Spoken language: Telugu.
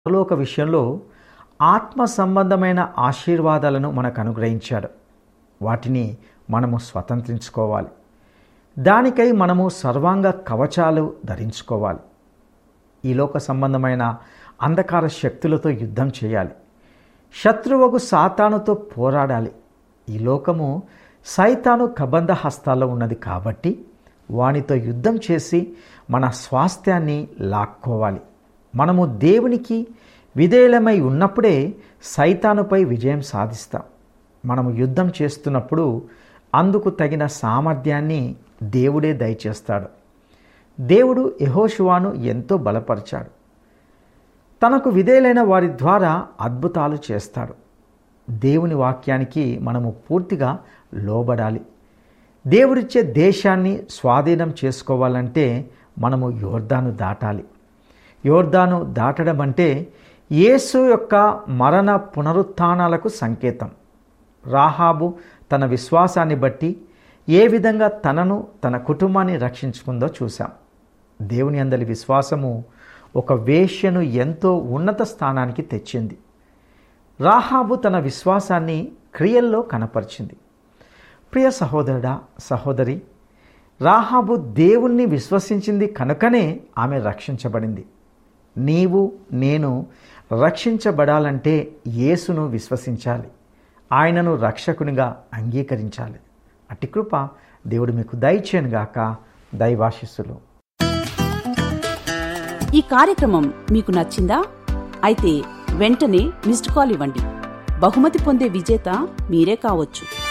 పరలోక విషయంలో ఆత్మ సంబంధమైన ఆశీర్వాదాలను మనకు అనుగ్రహించాడు వాటిని మనము స్వతంత్రించుకోవాలి దానికై మనము సర్వాంగ కవచాలు ధరించుకోవాలి ఈ లోక సంబంధమైన అంధకార శక్తులతో యుద్ధం చేయాలి శత్రువుకు సాతానుతో పోరాడాలి ఈ లోకము సైతాను కబంధ హస్తాల్లో ఉన్నది కాబట్టి వానితో యుద్ధం చేసి మన స్వాస్థ్యాన్ని లాక్కోవాలి మనము దేవునికి విధేయులమై ఉన్నప్పుడే సైతానుపై విజయం సాధిస్తాం మనము యుద్ధం చేస్తున్నప్పుడు అందుకు తగిన సామర్థ్యాన్ని దేవుడే దయచేస్తాడు దేవుడు యహోశువాను ఎంతో బలపరిచాడు తనకు విధేయులైన వారి ద్వారా అద్భుతాలు చేస్తాడు దేవుని వాక్యానికి మనము పూర్తిగా లోబడాలి దేవుడిచ్చే దేశాన్ని స్వాధీనం చేసుకోవాలంటే మనము యోర్దాను దాటాలి యోర్దాను దాటడం అంటే యేసు యొక్క మరణ పునరుత్థానాలకు సంకేతం రాహాబు తన విశ్వాసాన్ని బట్టి ఏ విధంగా తనను తన కుటుంబాన్ని రక్షించుకుందో చూశాం దేవుని అందలి విశ్వాసము ఒక వేశ్యను ఎంతో ఉన్నత స్థానానికి తెచ్చింది రాహాబు తన విశ్వాసాన్ని క్రియల్లో కనపరిచింది ప్రియ సహోదరుడా సహోదరి రాహాబు దేవుణ్ణి విశ్వసించింది కనుకనే ఆమె రక్షించబడింది నీవు నేను రక్షించబడాలంటే యేసును విశ్వసించాలి ఆయనను రక్షకునిగా అంగీకరించాలి అట్టి కృప దేవుడు మీకు దయచేయనుగాక దైవాశిస్సులు ఈ కార్యక్రమం మీకు నచ్చిందా అయితే వెంటనే మిస్డ్ కాల్ ఇవ్వండి బహుమతి పొందే విజేత మీరే కావచ్చు